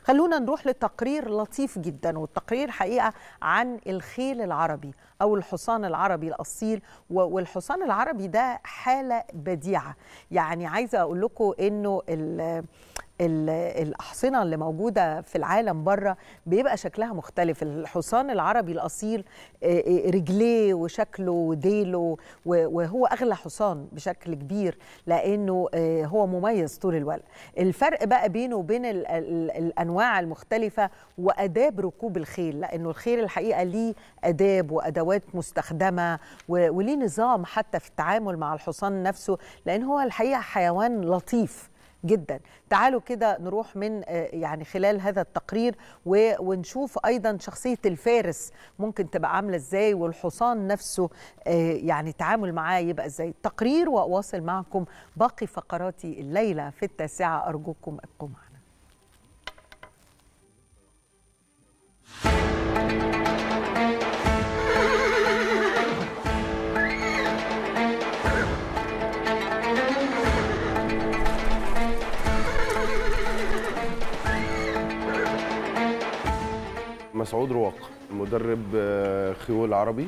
خلونا نروح لتقرير لطيف جدا والتقرير حقيقه عن الخيل العربي او الحصان العربي الاصيل والحصان العربي ده حاله بديعه يعني عايزه اقول لكم انه الاحصنه اللي موجوده في العالم بره بيبقى شكلها مختلف الحصان العربي الاصيل رجليه وشكله وديله وهو اغلى حصان بشكل كبير لانه هو مميز طول الوقت الفرق بقى بينه وبين ال ال الانواع المختلفه واداب ركوب الخيل لانه الخيل الحقيقه ليه اداب وادوات مستخدمه وليه نظام حتى في التعامل مع الحصان نفسه لان هو الحقيقه حيوان لطيف جدا تعالوا كده نروح من يعني خلال هذا التقرير ونشوف ايضا شخصيه الفارس ممكن تبقى عامله ازاي والحصان نفسه يعني التعامل معاه يبقى ازاي تقرير واواصل معكم باقي فقراتي الليله في التاسعه ارجوكم ابقوا معنا مسعود رواق مدرب خيول عربي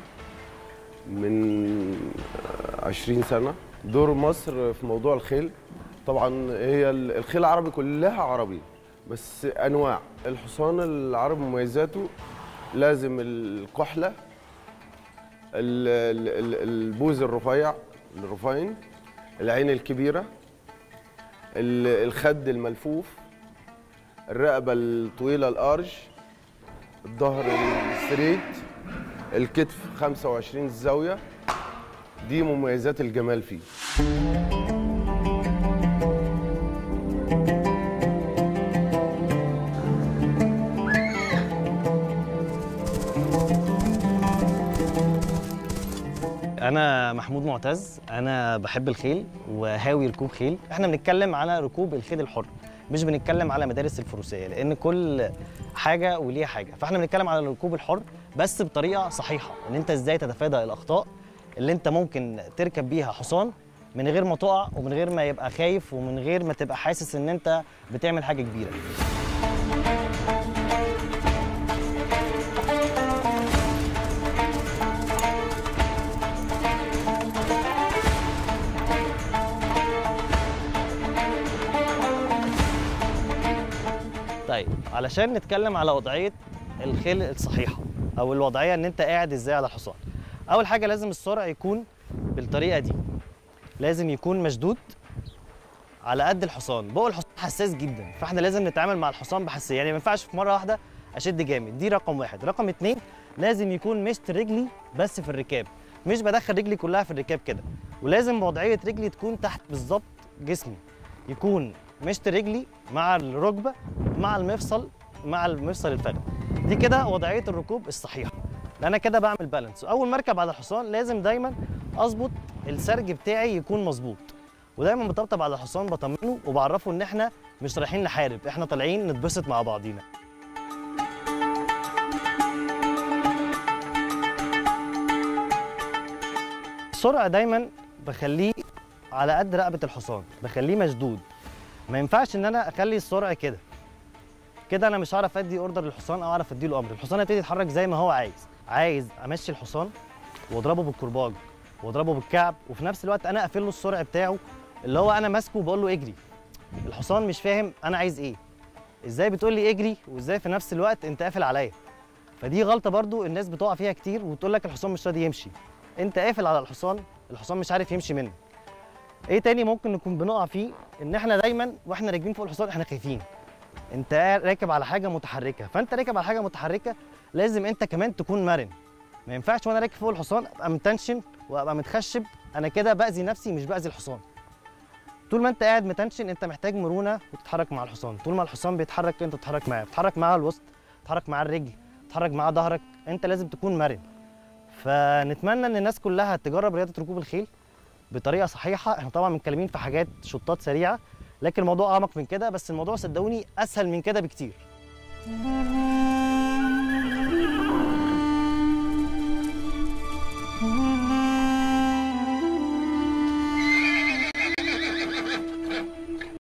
من 20 سنة دور مصر في موضوع الخيل طبعا هي الخيل العربي كلها عربي بس أنواع الحصان العربي مميزاته لازم الكحلة البوز الرفيع الرفاين العين الكبيرة الخد الملفوف الرقبة الطويلة الأرج الظهر الستريت الكتف 25 زاوية دي مميزات الجمال فيه انا محمود معتز انا بحب الخيل وهاوي ركوب خيل احنا بنتكلم على ركوب الخيل الحر مش بنتكلم على مدارس الفروسيه لان كل حاجه وليها حاجه فاحنا بنتكلم على الركوب الحر بس بطريقه صحيحه ان انت ازاي تتفادى الاخطاء اللي انت ممكن تركب بيها حصان من غير ما تقع ومن غير ما يبقى خايف ومن غير ما تبقى حاسس ان انت بتعمل حاجه كبيره طيب علشان نتكلم على وضعيه الخيل الصحيحه او الوضعيه ان انت قاعد ازاي على الحصان اول حاجه لازم السرعه يكون بالطريقه دي لازم يكون مشدود على قد الحصان بقى الحصان حساس جدا فاحنا لازم نتعامل مع الحصان بحساسيه يعني ما ينفعش في مره واحده اشد جامد دي رقم واحد رقم اتنين لازم يكون مشط رجلي بس في الركاب مش بدخل رجلي كلها في الركاب كده ولازم وضعيه رجلي تكون تحت بالظبط جسمي يكون مشط رجلي مع الركبه مع المفصل مع المفصل الفخذ دي كده وضعيه الركوب الصحيحه انا كده بعمل بالانس اول ما اركب على الحصان لازم دايما اظبط السرج بتاعي يكون مظبوط ودايما بطبطب على الحصان بطمنه وبعرفه ان احنا مش رايحين نحارب احنا طالعين نتبسط مع بعضينا السرعه دايما بخليه على قد رقبه الحصان بخليه مشدود ما ينفعش ان انا اخلي السرعه كده كده انا مش هعرف ادي اوردر للحصان او اعرف اديله امر الحصان هيبتدي يتحرك زي ما هو عايز عايز امشي الحصان واضربه بالكرباج واضربه بالكعب وفي نفس الوقت انا اقفل له السرعه بتاعه اللي هو انا ماسكه وبقول له اجري الحصان مش فاهم انا عايز ايه ازاي بتقول لي اجري وازاي في نفس الوقت انت قافل عليا فدي غلطه برضو الناس بتقع فيها كتير وتقول لك الحصان مش راضي يمشي انت قافل على الحصان الحصان مش عارف يمشي منك ايه تاني ممكن نكون بنقع فيه ان احنا دايما واحنا راكبين فوق الحصان احنا خايفين انت راكب على حاجه متحركه فانت راكب على حاجه متحركه لازم انت كمان تكون مرن ما ينفعش وانا راكب فوق الحصان ابقى متنشن وابقى متخشب انا كده باذي نفسي مش باذي الحصان طول ما انت قاعد متنشن انت محتاج مرونه وتتحرك مع الحصان طول ما الحصان بيتحرك انت تتحرك معاه تتحرك معاه الوسط تتحرك معاه الرجل تتحرك معاه ظهرك انت لازم تكون مرن فنتمنى ان الناس كلها تجرب رياضه ركوب الخيل بطريقه صحيحه احنا طبعا متكلمين في حاجات شطات سريعه لكن الموضوع اعمق من كده بس الموضوع صدقوني اسهل من كده بكتير